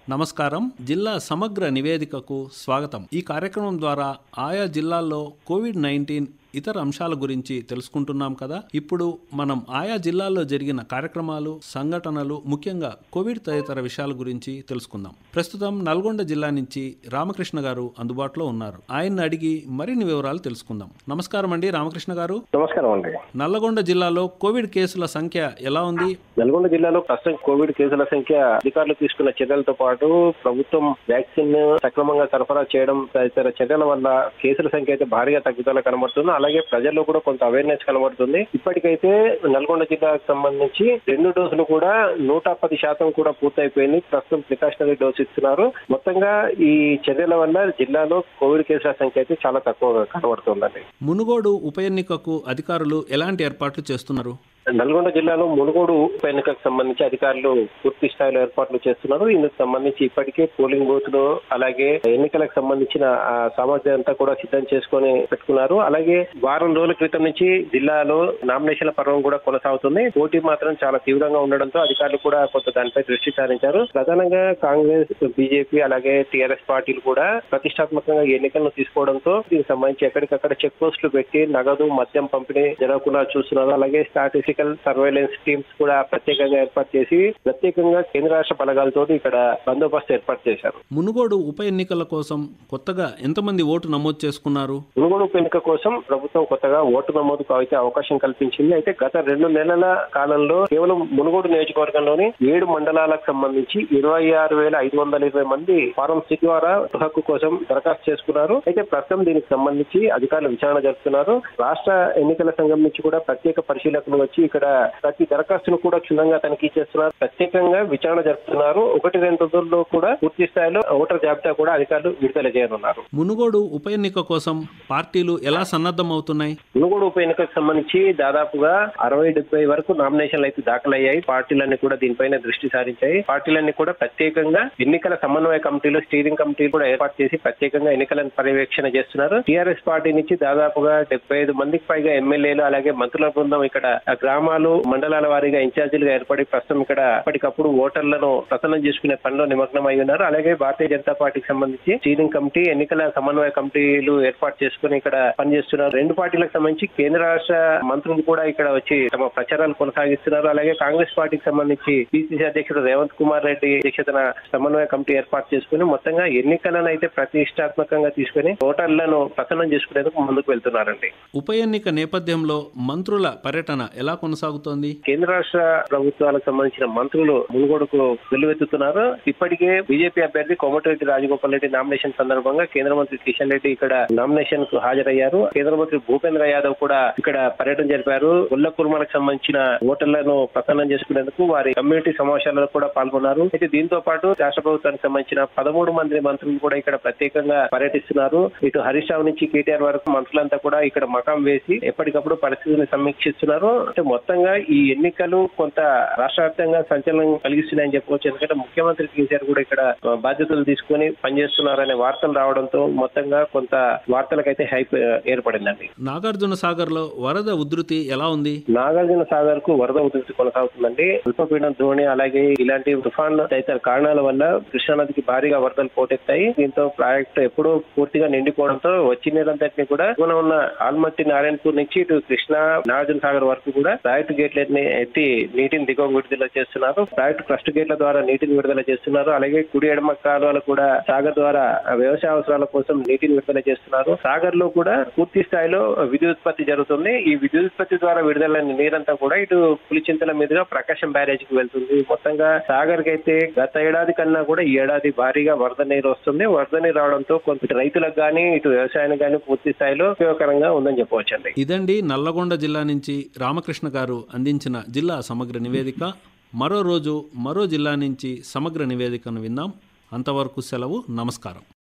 నమస్కారం జిల్లా సమగ్ర నివేదికకు స్వాగతం ఈ కార్యక్రమం ద్వారా ఆయా జిల్లాల్లో కోవిడ్ నైన్టీన్ ఇతర అంశాల గురించి తెలుసుకుంటున్నాం కదా ఇప్పుడు మనం ఆయా జిల్లాల్లో జరిగిన కార్యక్రమాలు సంఘటనలు ముఖ్యంగా కోవిడ్ తదితర విషయాల గురించి తెలుసుకుందాం ప్రస్తుతం నల్గొండ జిల్లా నుంచి రామకృష్ణ గారు అందుబాటులో ఉన్నారు ఆయన్ని అడిగి మరిన్ని వివరాలు తెలుసుకుందాం నమస్కారం అండి రామకృష్ణ గారు నమస్కారం అండి నల్లగొండ జిల్లాలో కోవిడ్ కేసుల సంఖ్య ఎలా ఉంది నల్గొండ జిల్లాలో ప్రస్తుతం కోవిడ్ కేసుల సంఖ్య అధికారులు తీసుకున్న చర్యలతో పాటు ప్రభుత్వం వ్యాక్సిన్ సక్రమంగా సరఫరా చేయడం తదితర చర్యల వల్ల కేసుల సంఖ్య అయితే భారీగా తగ్గుదల కనబడుతుంది అలాగే ప్రజల్లో కూడా కొంత అవేర్నెస్ కనబడుతుంది ఇప్పటికైతే నల్గొండ జిల్లాకు సంబంధించి రెండు డోసులు కూడా నూట పది శాతం కూడా పూర్తయిపోయింది ప్రస్తుతం ప్రికాషనరీ డోసు ఇస్తున్నారు మొత్తంగా ఈ చర్యల వల్ల జిల్లాలో కోవిడ్ కేసుల సంఖ్య అయితే చాలా తక్కువగా కనబడుతుందండి మునుగోడు ఉప ఎన్నికకు అధికారులు ఎలాంటి ఏర్పాట్లు చేస్తున్నారు నల్గొండ జిల్లాలో మునుగోడు ఉప ఎన్నికకు సంబంధించి అధికారులు పూర్తి స్థాయిలో ఏర్పాట్లు చేస్తున్నారు ఇందుకు సంబంధించి ఇప్పటికే పోలింగ్ బూత్లు అలాగే ఎన్నికలకు సంబంధించిన ఆ సామగ్రి అంతా కూడా సిద్ధం చేసుకొని పెట్టుకున్నారు అలాగే వారం రోజుల క్రితం నుంచి జిల్లాలో నామినేషన్ల పర్వం కూడా కొనసాగుతుంది పోటీ మాత్రం చాలా తీవ్రంగా ఉండడంతో అధికారులు కూడా కొంత దానిపై దృష్టి సారించారు ప్రధానంగా కాంగ్రెస్ బీజేపీ అలాగే టీఆర్ఎస్ పార్టీలు కూడా ప్రతిష్టాత్మకంగా ఈ ఎన్నికలను తీసుకోవడంతో దీనికి సంబంధించి ఎక్కడికక్కడ చెక్ పోస్టులు పెట్టి నగదు మద్యం పంపిణీ జరగకుండా చూస్తున్నారు అలాగే స్టాటిస్టికల్ సర్వేలెన్స్ టీమ్స్ కూడా ప్రత్యేకంగా ఏర్పాటు చేసి ప్రత్యేకంగా కేంద్ర రాష్ట్ర బలగాలతో ఇక్కడ బందోబస్తు ఏర్పాటు చేశారు మునుగోడు ఉప ఎన్నికల కోసం కొత్తగా ఎంతమంది ఓటు నమోదు చేసుకున్నారు మునుగోడు ఉప ఎన్నిక కోసం ప్రభుత్వం కొత్తగా ఓటు నమోదుకు అయితే అవకాశం కల్పించింది అయితే గత రెండు నెలల కాలంలో కేవలం మునుగోడు నియోజకవర్గంలోని ఏడు మండలాలకు సంబంధించి ఇరవై ఆరు వేల ఐదు వందల ఇరవై మంది ఫారం సి ద్వారా హక్కు కోసం దరఖాస్తు చేసుకున్నారు అయితే ప్రస్తుతం దీనికి సంబంధించి అధికారులు విచారణ జరుపుతున్నారు రాష్ట్ర ఎన్నికల సంఘం నుంచి కూడా ప్రత్యేక పరిశీలకులు వచ్చి ఇక్కడ ప్రతి దరఖాస్తును కూడా క్షుణ్ణంగా తనిఖీ చేస్తున్నారు ప్రత్యేకంగా విచారణ జరుపుతున్నారు ఒకటి రెండు రోజుల్లో కూడా పూర్తి స్థాయిలో ఓటర్ జాబితా కూడా అధికారులు విడుదల చేయనున్నారు మునుగోడు ఉప ఎన్నిక కోసం పార్టీలు ఎలా సన్నద్ధం అవుతున్నాయి మునుగోడు ఉప ఎన్నికకు సంబంధించి దాదాపుగా అరవై డెబ్బై వరకు నామినేషన్లు అయితే దాఖలయ్యాయి పార్టీలన్నీ కూడా దీనిపైన దృష్టి సారించాయి పార్టీలన్నీ కూడా ప్రత్యేకంగా ఎన్నికల సమన్వయ కమిటీలు స్టీరింగ్ కమిటీలు కూడా ఏర్పాటు చేసి ప్రత్యేకంగా ఎన్నికలను పర్యవేక్షణ చేస్తున్నారు టీఆర్ఎస్ పార్టీ నుంచి దాదాపుగా డెబ్బై ఐదు మందికి పైగా ఎమ్మెల్యేలు అలాగే మంత్రుల బృందం ఇక్కడ ఆ గ్రామాలు మండలాల వారీగా ఇన్ఛార్జీలుగా ఏర్పడి ప్రస్తుతం ఇక్కడ ఎప్పటికప్పుడు ఓటర్లను ప్రసన్నం చేసుకునే పనిలో నిమగ్నం అయి ఉన్నారు అలాగే భారతీయ జనతా పార్టీకి సంబంధించి స్టీరింగ్ కమిటీ ఎన్నికల సమన్వయ కమిటీలు ఏర్పాటు చేసుకుని ఇక్కడ పనిచేస్తున్నారు రెండు పార్టీలకు సంబంధించి కేంద్ర రాష్ట్ర మంత్రులు కూడా ఇక్కడ వచ్చి తమ ప్రచారాలు కొనసాగిస్తున్నారు అలాగే కాంగ్రెస్ పార్టీకి సంబంధించి పిసిసి అధ్యక్షుడు రేవంత్ కుమార్ రెడ్డి అధ్యక్షతన సమన్వయ కమిటీ ఏర్పాటు చేసుకుని మొత్తంగా ఎన్నికలను అయితే ప్రతిష్టాత్మకంగా తీసుకుని ఓటర్లను ప్రసన్నం చేసుకునేందుకు ముందుకు వెళ్తున్నారండి ఉప ఎన్నిక నేపథ్యంలో మంత్రుల పర్యటన ఎలా కొనసాగుతోంది కేంద్ర రాష్ట్ర ప్రభుత్వాలకు సంబంధించిన మంత్రులు మునుగోడుకు వెల్లువెత్తుతున్నారు ఇప్పటికే బీజేపీ అభ్యర్థి కోమటిరెడ్డి రాజగోపాల్ రెడ్డి నామినేషన్ సందర్భంగా కేంద్ర మంత్రి కిషన్ రెడ్డి ఇక్కడ నామినేషన్ కు హాజరయ్యారు కేంద్ర మంత్రి భూపేంద్ర యాదవ్ కూడా ఇక్కడ పర్యటన జరిపారు గొల్ల కుర్మలకు సంబంధించిన ఓటర్లను ప్రసన్నం చేసుకునేందుకు వారి కమ్యూనిటీ సమావేశాలలో కూడా పాల్గొన్నారు అయితే దీంతో పాటు రాష్ట్ర ప్రభుత్వానికి సంబంధించిన పదమూడు మంది మంత్రులు కూడా ఇక్కడ ప్రత్యేకంగా పర్యటిస్తున్నారు ఇటు హరీష్ రావు నుంచి కేటీఆర్ వరకు మంత్రులంతా కూడా ఇక్కడ మకాం వేసి ఎప్పటికప్పుడు పరిస్థితిని సమీక్షిస్తున్నారు అంటే మొత్తంగా ఈ ఎన్నికలు కొంత రాష్ట్ర వ్యాప్తంగా సంచలనం కలిగిస్తున్నాయని చెప్పవచ్చు ఎందుకంటే ముఖ్యమంత్రి కేసీఆర్ కూడా ఇక్కడ ఆ, బాధ్యతలు తీసుకొని పనిచేస్తున్నారనే వార్తలు రావడంతో మొత్తంగా కొంత వార్తలకైతే హైప్ ఆ, ఏర్పడిందండి నాగార్జున సాగర్ లో వరద ఉధృతి ఎలా ఉంది నాగార్జున సాగర్ కు వరద ఉధృతి కొనసాగుతుందండి అల్పపీడన ద్రోణి అలాగే ఇలాంటి తుఫాన్ తదితర కారణాల వల్ల కృష్ణానదికి భారీగా వరదలు పోటెత్తాయి దీంతో ప్రాజెక్టు ఎప్పుడూ పూర్తిగా నిండిపోవడంతో వచ్చి నీరంతటిని కూడా దిగువన ఉన్న ఆల్మట్టి నారాయణపూర్ నుంచి ఇటు కృష్ణా నాగార్జున సాగర్ వరకు కూడా ప్రాజెక్టు గేట్లని ఎత్తి నీటిని దిగువ విడుదల చేస్తున్నారు ప్రాజెక్టు ట్రస్ట్ గేట్ల ద్వారా నీటిని విడుదల చేస్తున్నారు అలాగే కుడి ఎడమ కాలువలు కూడా సాగర్ ద్వారా వ్యవసాయ అవసరాల కోసం నీటిని విడుదల చేస్తున్నారు సాగర్ లో కూడా పూర్తి స్థాయిలో విద్యుత్పత్తి జరుగుతుంది ఈ విద్యుత్పత్తి ద్వారా విడుదలైన నీరంతా కూడా ఇటు పులిచింతల మీదుగా ప్రకాశం బ్యారేజ్ కి వెళ్తుంది మొత్తంగా సాగర్ కి అయితే గత ఏడాది కన్నా కూడా ఈ ఏడాది భారీగా వరద నీరు వస్తుంది వరద నీరు రావడంతో కొంత ఇటు రైతులకు గానీ ఇటు వ్యవసాయానికి గానీ పూర్తి స్థాయిలో ఉపయోగకరంగా ఉందని చెప్పవచ్చండి ఇదండి నల్లగొండ జిల్లా నుంచి రామకృష్ణ గారు అందించిన జిల్లా సమగ్ర నివేదిక మరో రోజు మరో జిల్లా నుంచి సమగ్ర నివేదికను విందాం అంతవరకు సెలవు నమస్కారం